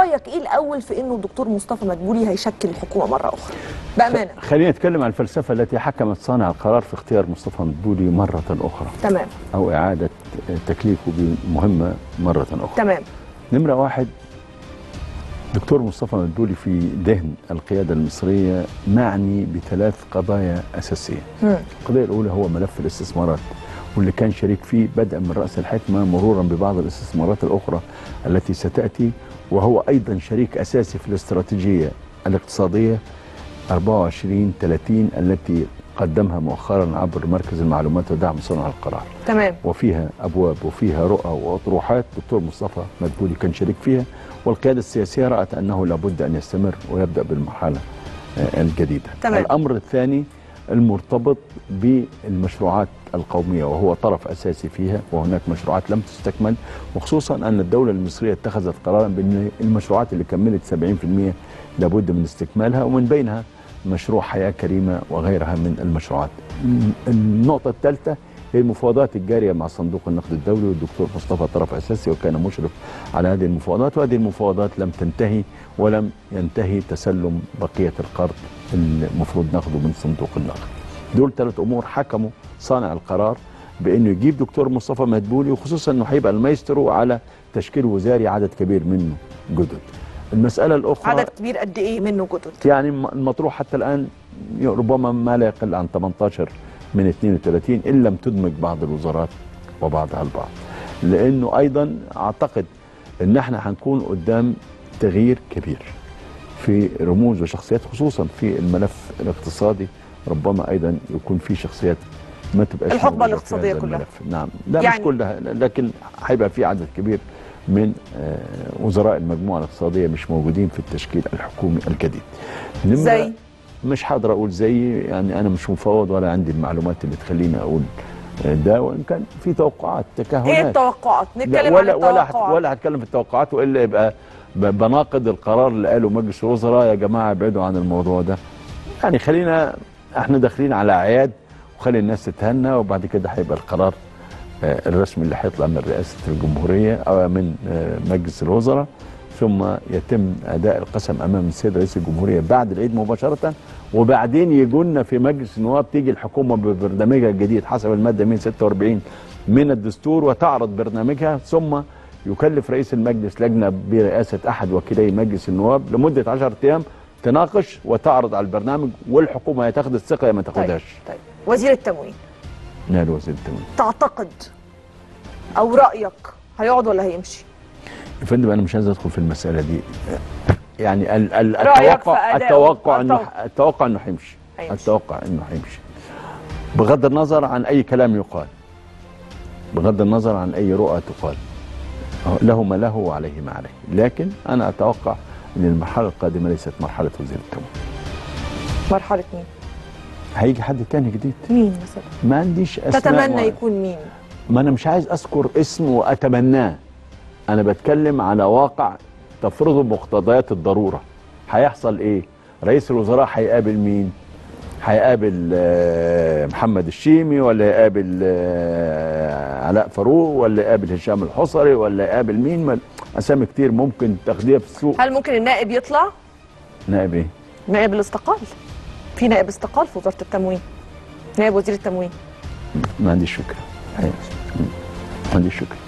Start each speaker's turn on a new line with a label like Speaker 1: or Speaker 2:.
Speaker 1: رايك ايه الاول في انه الدكتور مصطفى مدبولي هيشكل الحكومه مره اخرى بامانه
Speaker 2: خلينا نتكلم عن الفلسفه التي حكمت صانع القرار في اختيار مصطفى مدبولي مره اخرى
Speaker 1: تمام
Speaker 2: او اعاده تكليفه بمهمه مره اخرى
Speaker 1: تمام
Speaker 2: نمره واحد دكتور مصطفى مدبولي في ذهن القيادة المصرية معني بثلاث قضايا أساسية
Speaker 1: مم.
Speaker 2: القضية الأولى هو ملف الاستثمارات واللي كان شريك فيه بدءا من رأس الحكمة مرورا ببعض الاستثمارات الأخرى التي ستأتي وهو أيضا شريك أساسي في الاستراتيجية الاقتصادية 24 30 التي قدمها مؤخرا عبر مركز المعلومات ودعم صنع القرار
Speaker 1: تمام
Speaker 2: وفيها ابواب وفيها رؤى واطروحات دكتور مصطفى مدبولي كان شريك فيها والقياده السياسيه رات انه لابد ان يستمر ويبدا بالمرحله آه، الجديده.
Speaker 1: تمام.
Speaker 2: الامر الثاني المرتبط بالمشروعات القوميه وهو طرف اساسي فيها وهناك مشروعات لم تستكمل وخصوصا ان الدوله المصريه اتخذت قرارا بان المشروعات اللي كملت 70% لابد من استكمالها ومن بينها مشروع حياه كريمه وغيرها من المشروعات. النقطه الثالثه هي المفاوضات الجاريه مع صندوق النقد الدولي والدكتور مصطفى طرف اساسي وكان مشرف على هذه المفاوضات وهذه المفاوضات لم تنتهي ولم ينتهي تسلم بقيه القرض المفروض ناخده من صندوق النقد. دول ثلاث امور حكموا صانع القرار بانه يجيب دكتور مصطفى مدبولي وخصوصا انه هيبقى المايسترو على تشكيل وزاري عدد كبير منه جدد. المساله الاخرى
Speaker 1: عدد كبير قد ايه منه جدد
Speaker 2: يعني المطروح حتى الآن ربما ما لا يقل عن 18 من 32 إن لم تدمج بعض الوزارات وبعضها البعض لأنه أيضا أعتقد أن احنا هنكون قدام تغيير كبير في رموز وشخصيات خصوصا في الملف الاقتصادي ربما أيضا يكون في شخصيات ما تبقاش
Speaker 1: الحقبة
Speaker 2: موجودة في
Speaker 1: الاقتصادية
Speaker 2: هذا
Speaker 1: كلها.
Speaker 2: الملف. نعم لا
Speaker 1: يعني-
Speaker 2: مش كلها لكن هيبقى في عدد كبير من آه، وزراء المجموعة الاقتصادية مش موجودين في التشكيل الحكومي الجديد نمرة-
Speaker 1: زي؟
Speaker 2: مش هقدر اقول زي يعني انا مش مفوض ولا عندي المعلومات اللي تخليني اقول آه، ده وان كان في توقعات تكهنات
Speaker 1: ايه التوقعات
Speaker 2: لا،
Speaker 1: نتكلم
Speaker 2: ولا
Speaker 1: عن
Speaker 2: ولا هت-
Speaker 1: التوقعات
Speaker 2: ولا هتكلم في التوقعات والا يبقى ب- بناقض القرار اللي قاله مجلس الوزراء يا جماعه ابعدوا عن الموضوع ده يعني خلينا احنا داخلين على اعياد وخلي الناس تتهنى وبعد كده هيبقى القرار آه، الرسمي اللي هيطلع من رئاسه الجمهوريه او من آه، مجلس الوزراء ثم يتم اداء القسم امام السيد رئيس الجمهوريه بعد العيد مباشره وبعدين يجونا في مجلس النواب تيجي الحكومه ببرنامجها الجديد حسب الماده 146 من الدستور وتعرض برنامجها ثم يكلف رئيس المجلس لجنه برئاسه احد وكيلي مجلس النواب لمده 10 ايام تناقش وتعرض على البرنامج والحكومه يا تاخد الثقه يا ما
Speaker 1: طيب
Speaker 2: تاخدهاش
Speaker 1: طيب وزير التموين
Speaker 2: نال وزير التموين
Speaker 1: تعتقد او رايك هيقعد ولا هيمشي
Speaker 2: يا فندم انا مش عايز ادخل في المساله دي يعني ال ال
Speaker 1: رأيك
Speaker 2: التوقع
Speaker 1: في أدائه؟
Speaker 2: التوقع انه
Speaker 1: التوقع.
Speaker 2: التوقع انه هيمشي
Speaker 1: هيمشي.
Speaker 2: التوقع انه هيمشي بغض النظر عن اي كلام يقال بغض النظر عن اي رؤى تقال له ما له وعليه ما عليه لكن انا اتوقع ان المرحله القادمه ليست مرحله وزير التموين
Speaker 1: مرحله مين
Speaker 2: هيجي حد تاني جديد
Speaker 1: مين مثلا
Speaker 2: ما عنديش اسماء
Speaker 1: تتمنى
Speaker 2: معينة.
Speaker 1: يكون مين
Speaker 2: ما انا مش عايز اذكر اسم واتمناه انا بتكلم على واقع تفرضه مقتضيات الضروره هيحصل ايه رئيس الوزراء هيقابل مين هيقابل آه، محمد الشيمي ولا يقابل آه، علاء فاروق ولا يقابل هشام الحصري ولا يقابل مين ما- اسامي كتير ممكن تاخديها في السوق
Speaker 1: هل ممكن النائب يطلع
Speaker 2: نائب ايه
Speaker 1: نائب اللي استقال في نائب استقال في وزاره التموين نائب وزير التموين
Speaker 2: ما عنديش فكره الحقيقة. ما عنديش فكره